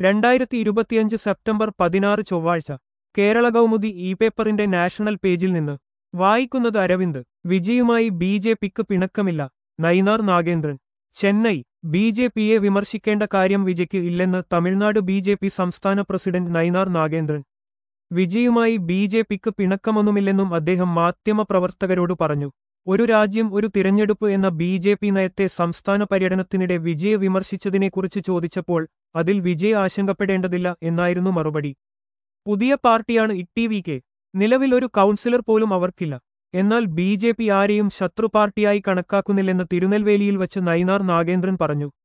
രണ്ടായിരത്തി ഇരുപത്തിയഞ്ച് സെപ്റ്റംബർ പതിനാറ് ചൊവ്വാഴ്ച കേരള കൗമുദി ഇ പേപ്പറിന്റെ നാഷണൽ പേജിൽ നിന്ന് വായിക്കുന്നത് അരവിന്ദ് വിജയുമായി ബി ജെ പിക്ക് പിണക്കമില്ല നയിനാർ നാഗേന്ദ്രൻ ചെന്നൈ ബി ജെ പിയെ വിമർശിക്കേണ്ട കാര്യം വിജയ്ക്ക് ഇല്ലെന്ന് തമിഴ്നാട് ബി ജെ പി സംസ്ഥാന പ്രസിഡന്റ് നയിനാർ നാഗേന്ദ്രൻ വിജയുമായി ബി ജെ പിക്ക് പിണക്കമൊന്നുമില്ലെന്നും അദ്ദേഹം മാധ്യമപ്രവർത്തകരോട് പറഞ്ഞു ഒരു രാജ്യം ഒരു തിരഞ്ഞെടുപ്പ് എന്ന ബി ജെ പി നയത്തെ സംസ്ഥാന പര്യടനത്തിനിടെ വിജയെ വിമർശിച്ചതിനെക്കുറിച്ച് ചോദിച്ചപ്പോൾ അതിൽ വിജയ് ആശങ്കപ്പെടേണ്ടതില്ല എന്നായിരുന്നു മറുപടി പുതിയ പാർട്ടിയാണ് ഇ വി കെ നിലവിൽ ഒരു കൗൺസിലർ പോലും അവർക്കില്ല എന്നാൽ ബി ജെ പി ആരെയും ശത്രു പാർട്ടിയായി കണക്കാക്കുന്നില്ലെന്ന് തിരുനെൽവേലിയിൽ വച്ച് നയിനാർ നാഗേന്ദ്രൻ പറഞ്ഞു